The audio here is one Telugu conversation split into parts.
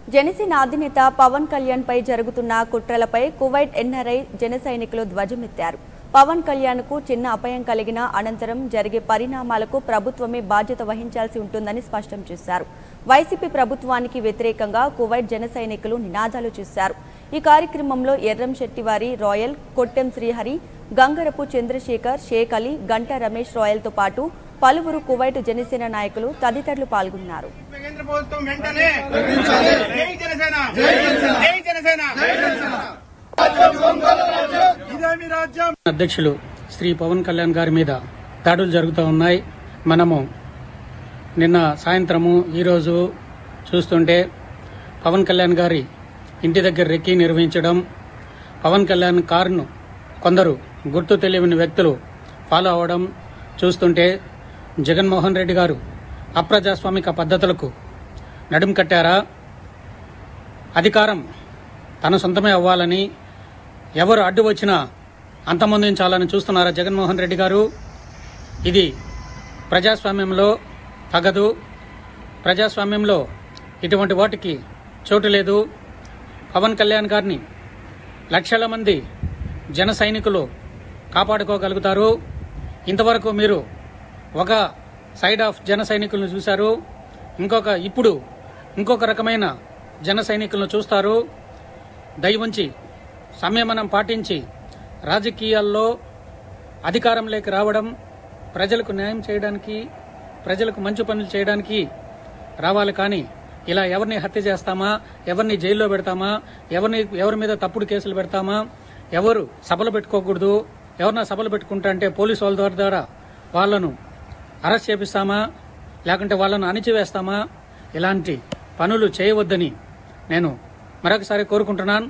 జనసేన అధినేత పవన్ కళ్యాణ్ పై జరుగుతున్న కుట్రలపై కువైట్ ఎన్ఆర్ఐ జన సైనికులు ధ్వజమెత్తారు పవన్ కళ్యాణ్ కు చిన్న అపాయం కలిగిన అనంతరం జరిగే పరిణామాలకు ప్రభుత్వమే బాధ్యత వహించాల్సి ఉంటుందని స్పష్టం చేశారు వైసీపీ ప్రభుత్వానికి వ్యతిరేకంగా కువైట్ జన సైనికులు నినాదాలు చేశారు ఈ కార్యక్రమంలో ఎర్రం శెట్టివారి రాయల్ కొట్టెం శ్రీహరి గంగరపు చంద్రశేఖర్ షేక్ అలీ గంటా రమేష్ రాయల్తో పాటు పలువురు కువైట్ జనసేన నాయకులు తదితరులు పాల్గొన్నారు కేంద్ర ప్రభుత్వం వెంటనే జై జనసేన జై జనసేన ఇదేమి రాజ్యం అధ్యక్షులు శ్రీ పవన్ కళ్యాణ్ గారి మీద దాడులు జరుగుతూ ఉన్నాయి మనము నిన్న సాయంత్రము ఈరోజు చూస్తుంటే పవన్ కళ్యాణ్ గారి ఇంటి దగ్గర రెక్కి నిర్వహించడం పవన్ కళ్యాణ్ కారును కొందరు గుర్తు తెలియని వ్యక్తులు ఫాలో అవ్వడం చూస్తుంటే జగన్మోహన్ రెడ్డి గారు అప్రజాస్వామిక పద్ధతులకు నడుం కట్టారా అధికారం తన సొంతమే అవ్వాలని ఎవరు అడ్డు వచ్చినా అంతమొందించాలని చూస్తున్నారా జగన్మోహన్ రెడ్డి గారు ఇది ప్రజాస్వామ్యంలో తగదు ప్రజాస్వామ్యంలో ఇటువంటి వాటికి చోటు లేదు పవన్ కళ్యాణ్ గారిని లక్షల మంది జన సైనికులు కాపాడుకోగలుగుతారు ఇంతవరకు మీరు ఒక సైడ్ ఆఫ్ జన సైనికులను చూశారు ఇంకొక ఇప్పుడు ఇంకొక రకమైన జన సైనికులను చూస్తారు దయవుంచి సంయమనం పాటించి రాజకీయాల్లో అధికారంలోకి రావడం ప్రజలకు న్యాయం చేయడానికి ప్రజలకు మంచి పనులు చేయడానికి రావాలి కానీ ఇలా ఎవరిని హత్య చేస్తామా ఎవరిని జైల్లో పెడతామా ఎవరిని ఎవరి మీద తప్పుడు కేసులు పెడతామా ఎవరు సభలు పెట్టుకోకూడదు ఎవరన్నా సభలు పెట్టుకుంటా అంటే పోలీసు వాళ్ళ ద్వారా ద్వారా వాళ్ళను అరెస్ట్ చేపిస్తామా లేకుంటే వాళ్ళను అణిచివేస్తామా ఇలాంటి పనులు చేయవద్దని నేను మరొకసారి కోరుకుంటున్నాను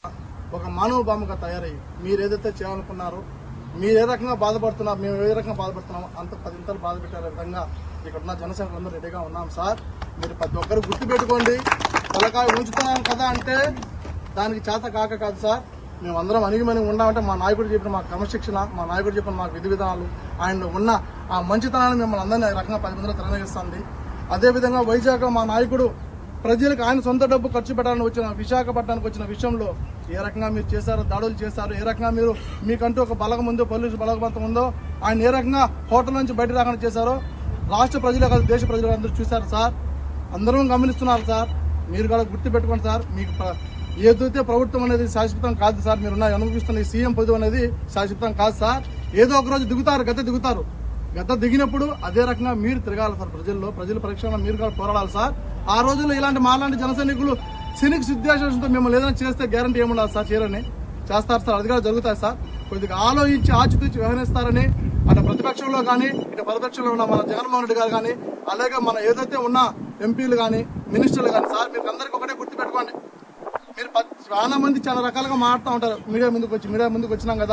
ఒక మానవ బొమ్మగా తయారయ్యి మీరు ఏదైతే చేయాలనుకున్నారో మీరు ఏ రకంగా బాధపడుతున్నారు మేము ఏ రకంగా బాధపడుతున్నామో అంత పదింతలు బాధ పెట్టే విధంగా ఇక్కడ ఉన్న జనసేనలందరూ రెడీగా ఉన్నాం సార్ మీరు ప్రతి ఒక్కరు గుర్తుపెట్టుకోండి తలకాయ ఉంచుతున్నాం కదా అంటే దానికి చేత కాక కాదు సార్ మేము అందరం అణిగిమని ఉన్నామంటే మా నాయకుడు చెప్పిన మా క్రమశిక్షణ మా నాయకుడు చెప్పిన మా విధి విధానాలు ఆయన ఉన్న ఆ మంచితనాన్ని మిమ్మల్ని అందరినీ ఈ రకంగా పది మందిలో తెరనిస్తుంది అదేవిధంగా వైజాగ్ మా నాయకుడు ప్రజలకు ఆయన సొంత డబ్బు ఖర్చు పెట్టాలని వచ్చిన విశాఖపట్నానికి వచ్చిన విషయంలో ఏ రకంగా మీరు చేశారో దాడులు చేశారు ఏ రకంగా మీరు మీకంటూ ఒక బలగం ఉందో పోలీసు బలగబంతం ఉందో ఆయన ఏ రకంగా హోటల్ నుంచి బయట రాకుండా చేశారో రాష్ట్ర ప్రజలే కాదు దేశ ప్రజలు అందరూ చూశారు సార్ అందరూ గమనిస్తున్నారు సార్ మీరు కూడా గుర్తు పెట్టుకోండి సార్ మీకు ప్ర- ఏదైతే ప్రభుత్వం అనేది శాశ్వతం కాదు సార్ మీరు అనుభవిస్తున్న ఈ సీఎం పదవి అనేది శాశ్వతం కాదు సార్ ఏదో ఒక రోజు దిగుతారు గత దిగుతారు గత దిగినప్పుడు అదే రకంగా మీరు తిరగాలి సార్ ప్రజల్లో ప్రజల పరీక్షలో మీరు కూడా పోరాడాలి సార్ ఆ రోజుల్లో ఇలాంటి మాలాంటి జన సైనికులు సినిక్ సిద్ధాశంతో మిమ్మల్ని ఏదైనా చేస్తే గ్యారంటీ ఏముండాలి సార్ చేయరని చేస్తారు సార్ అది కూడా జరుగుతాయి సార్ కొద్దిగా ఆలోచించి ఆచితూచి వ్యవహరిస్తారని అటు ప్రతిపక్షంలో కానీ ఇటు ప్రతిపక్షంలో ఉన్న మన జగన్మోహన్ రెడ్డి గారు కానీ అలాగే మన ఏదైతే ఉన్న ఎంపీలు కానీ మినిస్టర్లు కానీ సార్ మీరు అందరికీ ఒకటే గుర్తుపెట్టుకోండి మీరు ప- చాలా మంది చాలా రకాలుగా మాట్లాడుతూ ఉంటారు మీడియా ముందుకు వచ్చి మీడియా ముందుకు వచ్చినాం కదా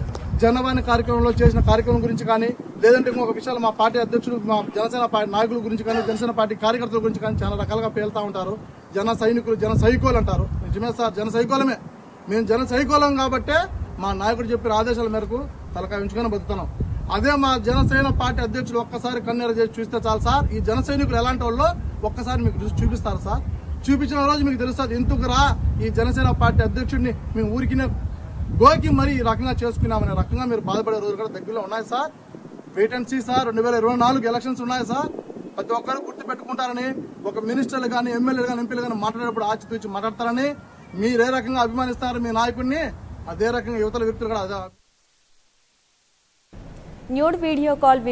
జనవాణి కార్యక్రమంలో చేసిన కార్యక్రమం గురించి కానీ లేదంటే ఇంకొక విషయాలు మా పార్టీ అధ్యక్షులు మా జనసేన పార్టీ నాయకుల గురించి కానీ జనసేన పార్టీ కార్యకర్తల గురించి కానీ చాలా రకాలుగా పేలుతా ఉంటారు జన సైనికులు జన సైకోలు అంటారు నిజమే సార్ జన సైకోలమే మేము జన సైకోలం కాబట్టే మా నాయకుడు చెప్పిన ఆదేశాల మేరకు తలకాయ ఉంచుకొని బతుకుతున్నాం అదే మా జనసేన పార్టీ అధ్యక్షులు ఒక్కసారి కన్నెర చేసి చూస్తే చాలు సార్ ఈ జన సైనికులు ఎలాంటి వాళ్ళో ఒక్కసారి మీకు చూసి చూపిస్తారు సార్ చూపించిన రోజు మీకు తెలుస్తుంది ఎందుకు రా ఈ జనసేన పార్టీ అధ్యక్షుడిని మేము ఊరికినే గోకి మరి ఈ రకంగా చేసుకున్నామనే రకంగా మీరు బాధపడే రోజులు కూడా దగ్గరలో ఉన్నాయి sir wait and see sir రెండు వేల ఇరవై నాలుగు ఎలక్షన్స్ ఉన్నాయి సార్ ప్రతి ఒక్కరు గుర్తు పెట్టుకుంటారని ఒక మినిస్టర్లు కానీ ఎమ్మెల్యేలు కానీ ఎంపీలు కానీ మాట్లాడేటప్పుడు ఆచితూచి మాట్లాడతారని మీరు ఏ రకంగా అభిమానిస్తారు మీ నాయకుడిని అదే రకంగా యువతల వ్యక్తులు కూడా అదే న్యూడ్ వీడియో కాల్